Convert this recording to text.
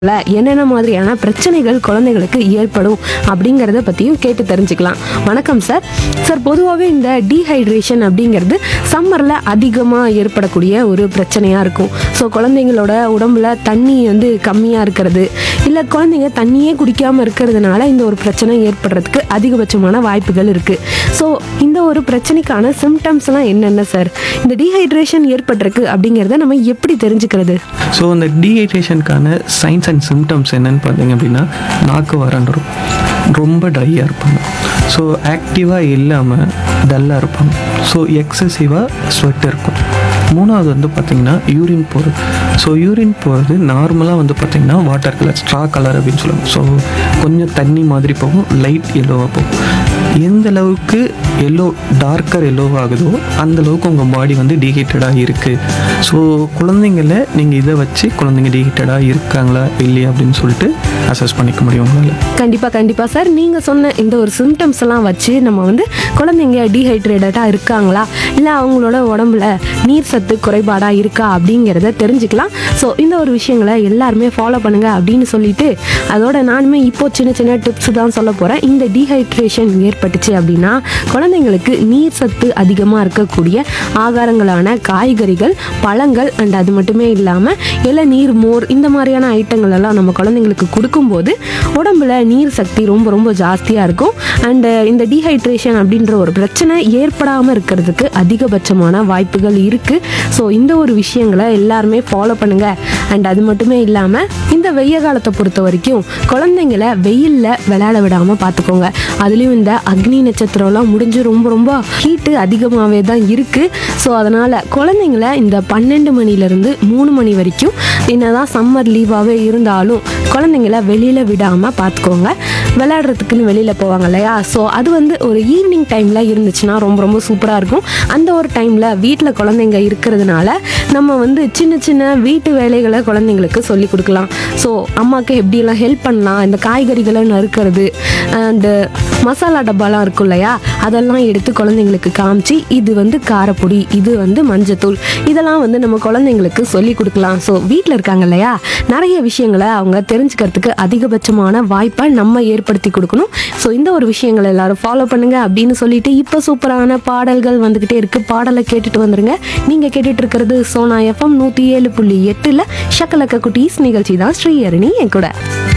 ல என்னென்ன மாதிரியான பிரச்சனைகள் குழந்தைகளுக்கு ஏற்படும் அப்படிங்கிறத பற்றியும் கேட்டு தெரிஞ்சுக்கலாம் வணக்கம் சார் சார் பொதுவாகவே இந்த டீஹைட்ரேஷன் அப்படிங்கிறது சம்மரில் அதிகமாக ஏற்படக்கூடிய ஒரு பிரச்சனையாக இருக்கும் ஸோ குழந்தைங்களோட உடம்புல தண்ணி வந்து கம்மியாக இருக்கிறது இல்லை குழந்தைங்க தண்ணியே குடிக்காமல் இருக்கிறதுனால இந்த ஒரு பிரச்சனை ஏற்படுறதுக்கு அதிகபட்சமான வாய்ப்புகள் இருக்குது ஸோ இந்த ஒரு பிரச்சனைக்கான சிம்டம்ஸ்லாம் என்னென்ன சார் இந்த டீஹைட்ரேஷன் ஏற்பட்டிருக்கு அப்படிங்கிறத நம்ம எப்படி தெரிஞ்சுக்கிறது ஸோ இந்த டீஹைட்ரேஷனுக்கான சைன்ஸ் அண்ட் சிம்டம்ஸ் என்னன்னு பார்த்தீங்க அப்படின்னா நாக்கு வறண்டுரும் ரொம்ப ட்ரையாக இருப்பாங்க ஸோ ஆக்டிவாக இல்லாமல் டல்லாக இருப்பாங்க ஸோ எக்ஸசிவாக ஸ்வெட் இருக்கும் மூணாவது வந்து பார்த்திங்கன்னா யூரின் போகிறது ஸோ யூரின் போகிறது நார்மலாக வந்து பார்த்திங்கன்னா வாட்டர் கலர் ஸ்ட்ரா கலர் அப்படின்னு சொல்லுவாங்க ஸோ கொஞ்சம் தண்ணி மாதிரி போகும் லைட் எல்லோவாக போகும் எந்த அளவுக்கு எல்லோ டார்க்கர் எல்லோ ஆகுதோ அந்த அளவுக்கு உங்கள் பாடி வந்து டீஹைட்டடாக இருக்குது ஸோ குழந்தைங்கள நீங்கள் இதை வச்சு குழந்தைங்க டீஹைட்டடாக இருக்காங்களா இல்லையா அப்படின்னு சொல்லிட்டு அசஸ் பண்ணிக்க முடியும் உங்களால் கண்டிப்பாக கண்டிப்பாக சார் நீங்கள் சொன்ன இந்த ஒரு சிம்டம்ஸ் எல்லாம் வச்சு நம்ம வந்து குழந்தைங்க டீஹைட்ரேட்டடாக இருக்காங்களா இல்லை அவங்களோட உடம்புல நீர் சத்து குறைபாடாக இருக்கா அப்படிங்கிறத தெரிஞ்சுக்கலாம் ஸோ இந்த ஒரு விஷயங்களை எல்லாருமே ஃபாலோ பண்ணுங்க அப்படின்னு சொல்லிட்டு அதோட நானுமே இப்போ சின்ன சின்ன டிப்ஸ் தான் சொல்ல போகிறேன் இந்த டீஹைட்ரேஷன் ஏற்பட்டுச்சு அப்படின்னா குழந்தைங்களுக்கு நீர் சத்து அதிகமாக இருக்கக்கூடிய ஆகாரங்களான காய்கறிகள் பழங்கள் அண்ட் அது மட்டுமே இல்லாமல் இளநீர் மோர் இந்த மாதிரியான ஐட்டங்கள் எல்லாம் நம்ம குழந்தைங்களுக்கு கொடுக்கும்போது உடம்புல நீர் சக்தி ரொம்ப ரொம்ப ஜாஸ்தியாக இருக்கும் அண்டு இந்த டீஹைட்ரேஷன் அப்படின்ற ஒரு பிரச்சனை ஏற்படாமல் இருக்கிறதுக்கு அதிகபட்சமான வாய்ப்புகள் இருக்குது ஸோ இந்த ஒரு விஷயங்களை எல்லாருமே ஃபாலோ பண்ணுங்க அண்ட் அது மட்டுமே இல்லாமல் இந்த வெய்ய காலத்தை பொறுத்த வரைக்கும் குழந்தைங்கள வெயிலில் விளையாட விடாமல் பார்த்துக்கோங்க அதுலேயும் இந்த அக்னி நட்சத்திரம்லாம் முடிஞ்சு ரொம்ப ரொம்ப ஹீட்டு அதிகமாகவே தான் இருக்குது ஸோ அதனால் குழந்தைங்கள இந்த பன்னெண்டு மணிலேருந்து மூணு மணி வரைக்கும் என்னதான் சம்மர் லீவாகவே இருந்தாலும் குழந்தைங்கள வெளியில் விடாமல் பார்த்துக்கோங்க விளையாடுறதுக்குன்னு வெளியில் போவாங்க இல்லையா ஸோ அது வந்து ஒரு ஈவினிங் டைமில் இருந்துச்சுன்னா ரொம்ப ரொம்ப சூப்பராக இருக்கும் அந்த ஒரு டைமில் வீட்டில் குழந்தைங்க இருக்கிறதுனால நம்ம வந்து சின்ன சின்ன வீட்டு வேலைகளை குழந்தைங்களுக்கு சொல்லி கொடுக்கலாம் ஸோ அம்மாவுக்கு எப்படியெல்லாம் ஹெல்ப் பண்ணலாம் இந்த காய்கறிகளை நறுக்கிறது அண்டு மசாலா டப்பாலாம் இருக்கும் இல்லையா அதெல்லாம் எடுத்து குழந்தைங்களுக்கு காமிச்சு இது வந்து காரப்பொடி இது வந்து மஞ்சத்தூள் இதெல்லாம் வந்து நம்ம குழந்தைங்களுக்கு சொல்லி கொடுக்கலாம் ஸோ வீட்டில் இருக்காங்க இல்லையா நிறைய விஷயங்களை அவங்க தெரிஞ்சுக்கிறதுக்கு அதிகபட்சமான வாய்ப்பை நம்ம ஏற்படுத்தி கொடுக்கணும் ஸோ இந்த ஒரு விஷயங்களை எல்லாரும் ஃபாலோ பண்ணுங்க அப்படின்னு சொல்லிட்டு இப்போ சூப்பரான பாடல்கள் வந்துக்கிட்டே இருக்கு பாடலை கேட்டுட்டு வந்துருங்க நீங்கள் கேட்டுட்டு இருக்கிறது சோனா எஃப்எம் நூற்றி ஏழு புள்ளி எட்டில் ஷக்கலக்க குட்டீஸ் நிகழ்ச்சி தான் ஸ்ரீஹரணி என் கூட